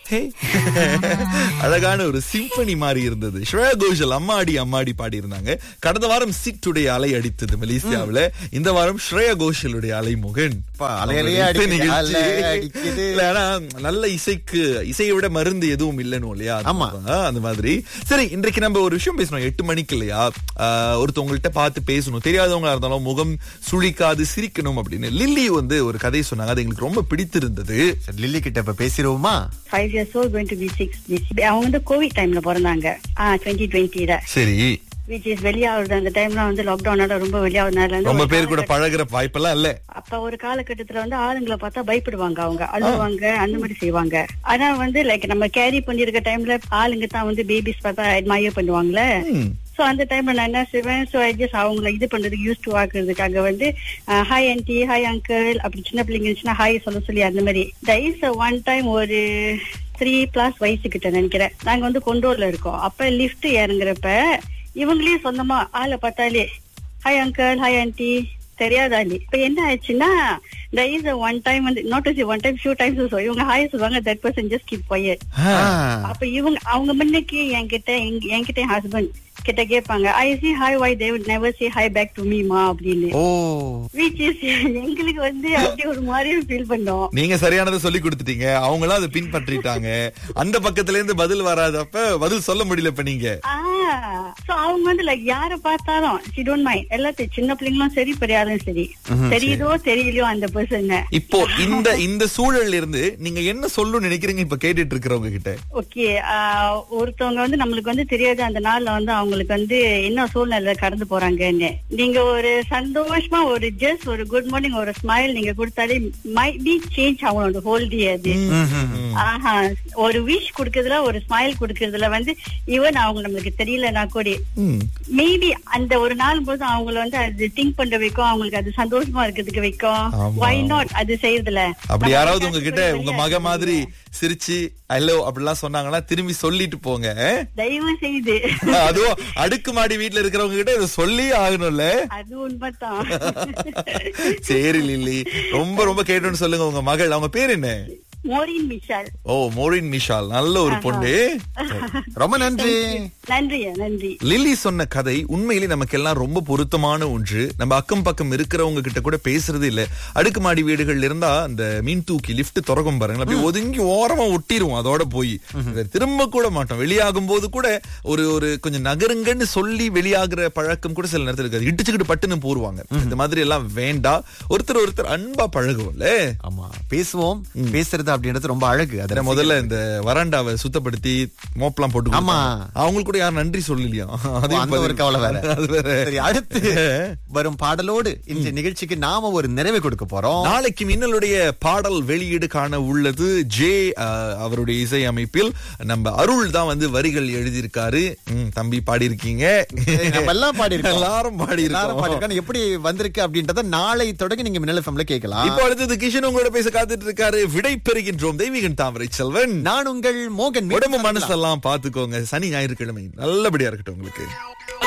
ஹே அழகான ஒரு சிம்பனி மாதிரி இருந்தது ஸ்ரேயா கோஷல் அம்மாடி அம்மாடி பாடி இருந்தாங்க கடந்த வாரம் சிட்டுடைய அலை அடித்தது மலேசியாவுல இந்த வாரம் ஸ்ரேயா கோஷலுடைய அலை முகன் அப்பா, அலை அலையா இசை அடிக்குது, நிகழ்ச்சி. அலை அடிக்குது. இல்ல, ஆனா நல்ல இசைக்கு இசையை விட மருந்து எதுவும் இல்லைன்னு இல்லையா அது ஆமா. ஆ, அந்த மாதிரி சரி இன்றைக்கு நம்ம ஒரு விஷயம் பேசணும் எட்டு மணிக்கு இல்லையா ஆஹ், ஒருத்தவங்கள்ட்ட பார்த்து பேசணும் தெரியாதவங்களா இருந்தாலும் முகம் சுழிக்காது சிரிக்கணும் அப்படின்னு லில்லி வந்து ஒரு கதை சொன்னாங்க அது எங்களுக்கு ரொம்ப பிடித்திருந்தது சரி, லில்லி கிட்ட இப்ப பேசிடுவோமா five years old going to be six அவங்க வந்து கோவிட் டைம்ல பிறந்தாங்க ஆ டுவெண்ட்டி டுவெண்ட்டில சரி விச் இஸ் வெளியாகுது அந்த டைம்ல வந்து லாக்டவுனால ரொம்ப வெளியாகுதுனால வந்து ரொம்ப ஒரு பேர் கூட காலகட்ட- பழகுற வாய்ப்பெல்லாம் இல்ல அப்ப ஒரு காலகட்டத்துல வந்து ஆளுங்களை பார்த்தா பயப்படுவாங்க அவங்க அழுவாங்க அந்த மாதிரி செய்வாங்க ஆனா வந்து லைக் நம்ம கேரி பண்ணிருக்க டைம்ல ஆளுங்க தான் வந்து பேபிஸ் பார்த்தா அட்மையர் பண்ணுவாங்கல்ல ம். சோ அந்த டைம்ல நான் என்ன செய்வேன் சோ ஐ ஜஸ்ட் அவங்கள இது பண்றதுக்கு யூஸ் டு ஆக்குறதுக்காக வந்து ஹாய் ஆன்டி ஹாய் அங்கிள் அப்படி சின்ன பிள்ளைங்க இருந்துச்சுன்னா ஹாய் சொல்ல சொல்லி அந்த மாதிரி டைஸ் ஒன் டைம் ஒரு த்ரீ பிளஸ் வயசு கிட்ட நினைக்கிறேன் நாங்க வந்து கொண்டோர்ல இருக்கோம் அப்ப லிஃப்ட் இறங்குறப்ப இவங்களே சொந்தமா ஆளை பார்த்தாலே ஹாய் அங்கிள் ஹாய் ஆன்டி தெரியாதாண்டி இப்ப என்ன ஆச்சுன்னா there is a one time வந்து not one time few times இவங்க ஹாய் சொல்லுவாங்க that person just keep quiet ஆ. அப்ப இவங்க அவங்க முன்னுக்கு என்கிட்ட எங்க- என்கிட்ட என் ஹஸ்பண்ட் கிட்ட கேட்பாங்க I see hi why they would never say hi back to me மா அப்படின்னு ஓ which is எங்களுக்கு வந்து அப்படியே ஒரு மாதிரி ஃபீல் பண்ணோம் நீங்க சரியானதை சொல்லி கொடுத்துட்டீங்க அவங்களும் அதை பின்பற்றிட்டாங்க அந்த பக்கத்துல இருந்து பதில் வராதப்ப பதில் சொல்ல முடியல இப்ப நீங்க சோ அவங்க வந்து லைக் யார பார்த்தாலும் சி டோன்ட் மைண்ட் எல்லாத்தையும் சின்ன பிள்ளைங்களும் சரி பெரியாரும் சரி தெரியுதோ தெரியலையோ அந்த பர்சன் இப்போ இந்த இந்த சூழல்ல இருந்து நீங்க என்ன சொல்லணும்னு நினைக்கிறீங்க இப்ப கேட்டுட்டு இருக்கிறவங்க கிட்ட ஓகே ஒருத்தவங்க வந்து நம்மளுக்கு வந்து தெரியாது அந்த நாள்ல வந்து அவங்களுக்கு வந்து என்ன சூழ்நிலை கடந்து போறாங்கன்னு நீங்க ஒரு சந்தோஷமா ஒரு ஜஸ்ட் ஒரு குட் மார்னிங் ஒரு ஸ்மைல் நீங்க கொடுத்தாலே மை பி சேஞ்ச் அவங்களோட ஹோல் டே அது ஆஹா ஒரு விஷ் கொடுக்கறதுல ஒரு ஸ்மைல் கொடுக்கறதுல வந்து ஈவன் அவங்க நம்மளுக்கு தெரியலனா கூட ம். மேபி அந்த ஒரு நாள் போது அவங்கள வந்து அது திங்க் பண்ண வைக்கும் அவங்களுக்கு அது சந்தோஷமா இருக்கிறதுக்கு வைக்கும் ஆமா. வை நாட் அது செய்யறதுல அப்படி நம்ம யாராவது வந்து உங்ககிட்ட வெளியே உங்க மக மாதிரி சிரிச்சு ஹலோ அப்படிலாம் சொன்னாங்கன்னா திரும்பி சொல்லிட்டு போங்க தயவு செய்து அதுவும் அடுக்குமாடி வீட்டுல இருக்கிறவங்க கிட்ட இதை சொல்லி ஆகணும்ல அது உண்மைதான் சரி லில்லி ரொம்ப ரொம்ப கேட்டோன்னு சொல்லுங்க உங்க மகள் அவங்க பேர் என்ன மோரின் மிஷால் ஓ மோரின் மிஷால் நல்ல ஒரு பொண்ணு ரொம்ப நன்றி நன்றியா நன்றி லில்லி சொன்ன கதை உண்மையிலே நமக்கு எல்லாம் ரொம்ப பொருத்தமான ஒன்று நம்ம அக்கம் பக்கம் இருக்கிறவங்க கிட்ட கூட பேசுறது இல்ல அடுக்குமாடி வீடுகள்ல இருந்தா அந்த மீன் தூக்கி லிஃப்ட் திறக்கும் பாருங்களேன் அப்படியே ஒதுங்கி ஓரமா ஒட்டிருவோம் அதோட போய் திரும்ப கூட மாட்டோம் வெளியாகும் போது கூட ஒரு ஒரு கொஞ்சம் நகருங்கன்னு சொல்லி வெளியாகிற பழக்கம் கூட சில நேரத்துல இருக்காது இடிச்சுக்கிட்டு பட்டுன்னு போருவாங்க இந்த மாதிரி எல்லாம் வேண்டாம் ஒருத்தர் ஒருத்தர் அன்பா பழகுவோம்ல ஆமா பேசுவோம் பேசுறது அப்படின்றது ரொம்ப அழகு அத அத முதல்ல இந்த வராண்டாவை சுத்தப்படுத்தி மோப்பெல்லாம் போட்டு ஆமா. கொடுத்தாங்க. அவங்களுக்கு கூட யாரும் நன்றி சொல்லலையா அதையும் அந்த ஒரு பதில். கவலை வேற அது வேற சரி அடுத்து வரும் பாடலோடு இந்த நிகழ்ச்சிக்கு நாம ஒரு நிறைவு கொடுக்க போறோம் நாளைக்கு மின்னலுடைய பாடல் வெளியீடு காண உள்ளது ஜே அஹ், அவருடைய இசை அமைப்பில் நம்ம அருள் தான் வந்து வரிகள் எழுதியிருக்காரு ம், தம்பி பாடியிருக்கீங்க நம்ம எல்லாம் பாடியிருக்கோம். எல்லாரும் பாடி எல்லாரும் பாடியிருக்காங்க. எப்படி வந்திருக்கு அப்படின்றத நாளை தொடங்கி நீங்க மின்னல் ஃபம்ல கேட்கலாம் இப்போ அடுத்தது கிஷன் உங்களோட பேச காத்துட்டு இருக்காரு விடை பெறுகின்றோம் தெய்வீகன் தாமரை செல்வன் நான் உங்கள் மோகன் உடம்பு மனசெல்லாம் பாத்துக்கோங்க சனி ஞாயிற்றுக்கிழமை நல்லபடியா இருக்கட்டும் உங்களுக்கு